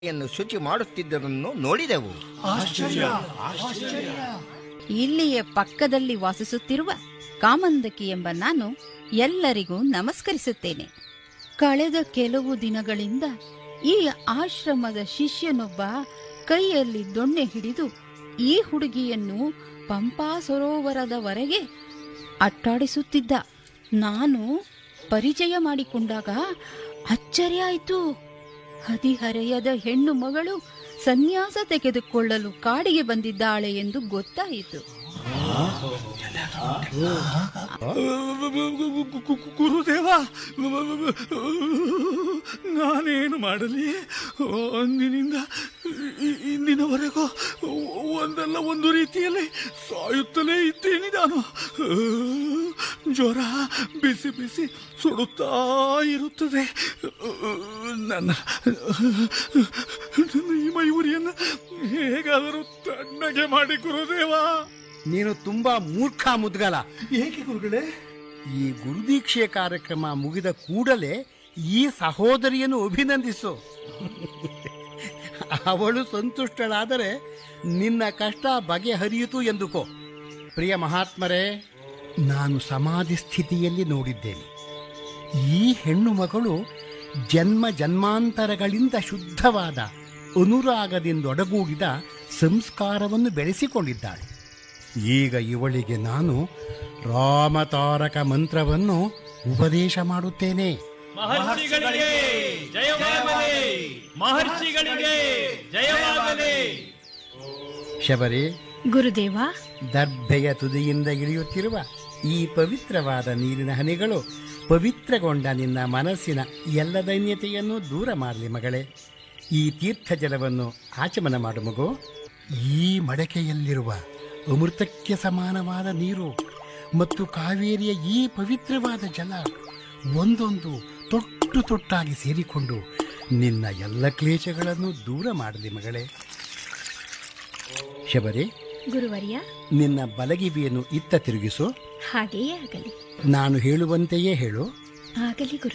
ಯನ್ನು ಶುಚಿ ಮಾಡುತ್ತಿದ್ದರನ್ನು ನೋಡಿದೆವು ಇಲ್ಲಿಯೇ ಪಕ್ಕದಲ್ಲಿ ವಾಸಿಸುತ್ತಿರುವ ಕಾಮಂದಕಿ ಎಂಬ ನಾನು ಎಲ್ಲರಿಗೂ ನಮಸ್ಕರಿಸುತ್ತೇನೆ ಕಳೆದ ಕೆಲವು ದಿನಗಳಿಂದ ಈ ಆಶ್ರಮದ ಶಿಷ್ಯನೊಬ್ಬ ಕೈಯಲ್ಲಿ ದೊಣ್ಣೆ ಹಿಡಿದು ಈ ಹುಡುಗಿಯನ್ನು ಪಂಪಾ ಸರೋವರದವರೆಗೆ ಅಟ್ಟಾಡಿಸುತ್ತಿದ್ದ ನಾನು ಪರಿಚಯ ಮಾಡಿಕೊಂಡಾಗ ಅಚ್ಚರಿಯಾಯಿತು ಹದಿಹರೆಯದ ಹೆಣ್ಣು ಮಗಳು ಸನ್ಯಾಸ ತೆಗೆದುಕೊಳ್ಳಲು ಕಾಡಿಗೆ ಬಂದಿದ್ದಾಳೆ ಎಂದು ಗೊತ್ತಾಯಿತು ಗುರುದೇವ ನಾನೇನು ಮಾಡಲಿ ಅಂದಿನಿಂದ ಇ- ಇಂದಿನವರೆಗೂ ಒಂದಲ್ಲ ಒಂದು ರೀತಿಯಲ್ಲಿ ಸಾಯುತ್ತಲೇ ಇದ್ದೇನೆ ನಾನು ಜ್ವರ ಬಿಸಿ ಬಿಸಿ ಸುಡುತ್ತಾ ಇರುತ್ತದೆ ನನ್ನ ನನ್ನ ಈ ಮೈಯೂರಿಯನ್ನು ಹೇಗಾದರೂ ತಣ್ಣಗೆ ಮಾಡಿ ಗುರುದೇವ ನೀನು ತುಂಬಾ ಮೂರ್ಖ ಮುದ್ಗಲ ಏಕೆ ಗುರುಗಳೇ ಈ ಗುರುದೀಕ್ಷೆ ಕಾರ್ಯಕ್ರಮ ಮುಗಿದ ಕೂಡಲೇ ಈ ಸಹೋದರಿಯನ್ನು ಅಭಿನಂದಿಸು ಅವಳು ಸಂತುಷ್ಟಳಾದರೆ ನಿನ್ನ ಕಷ್ಟ ಬಗೆಹರಿಯಿತು ಎಂದುಕೋ ಪ್ರಿಯ ಮಹಾತ್ಮರೇ ನಾನು ಸಮಾಧಿ ಸ್ಥಿತಿಯಲ್ಲಿ ನೋಡಿದ್ದೇನೆ ಈ ಹೆಣ್ಣು ಮಗಳು ಜನ್ಮ ಜನ್ಮಾಂತರಗಳಿಂದ ಶುದ್ಧವಾದ ಅನುರಾಗದಿಂದೊಡಗೂಡಿದ ಸಂಸ್ಕಾರವನ್ನು ಬೆಳೆಸಿಕೊಂಡಿದ್ದಾಳೆ ಈಗ ಇವಳಿಗೆ ನಾನು ರಾಮತಾರಕ ಮಂತ್ರವನ್ನು ಉಪದೇಶ ಮಾಡುತ್ತೇನೆ ಮಹರ್ಷಿಗಳಿಗೆ ಜಯವಾಗಲಿ ಮಹರ್ಷಿಗಳಿಗೆ ಜಯವಾಗಲಿ ಶಬರಿ ಗುರುದೇವ ದರ್ಭೆಯ ತುದಿಯಿಂದ ಇಳಿಯುತ್ತಿರುವ ಈ ಪವಿತ್ರವಾದ ನೀರಿನ ಹನಿಗಳು ಪವಿತ್ರಗೊಂಡ ನಿನ್ನ ಮನಸ್ಸಿನ ಎಲ್ಲ ದೈನ್ಯತೆಯನ್ನು ದೂರ ಮಾಡಲಿ ಮಗಳೇ ಈ ತೀರ್ಥ ಜಲವನ್ನು ಆಚಮನ ಮಾಡು ಮಗು ಈ ಮಡಕೆಯಲ್ಲಿರುವ ಅಮೃತಕ್ಕೆ ಸಮಾನವಾದ ನೀರು ಮತ್ತು ಕಾವೇರಿಯ ಈ ಪವಿತ್ರವಾದ ಜಲ ಒಂದೊಂದು ತೊಟ್ಟು ತೊಟ್ಟಾಗಿ ಸೇರಿಕೊಂಡು ನಿನ್ನ ಎಲ್ಲ ಕ್ಲೇಶಗಳನ್ನು ದೂರ ಮಾಡಲಿ ಮಗಳೇ ಶಬರಿ ಗುರುವರ್ಯ ನಿನ್ನ ಬಲಗಿವಿಯನ್ನು ಇತ್ತ ತಿರುಗಿಸು ಹಾಗೆಯೇ ಆಗಲಿ ನಾನು ಹೇಳುವಂತೆಯೇ ಹೇಳು ಆಗಲಿ ಗುರು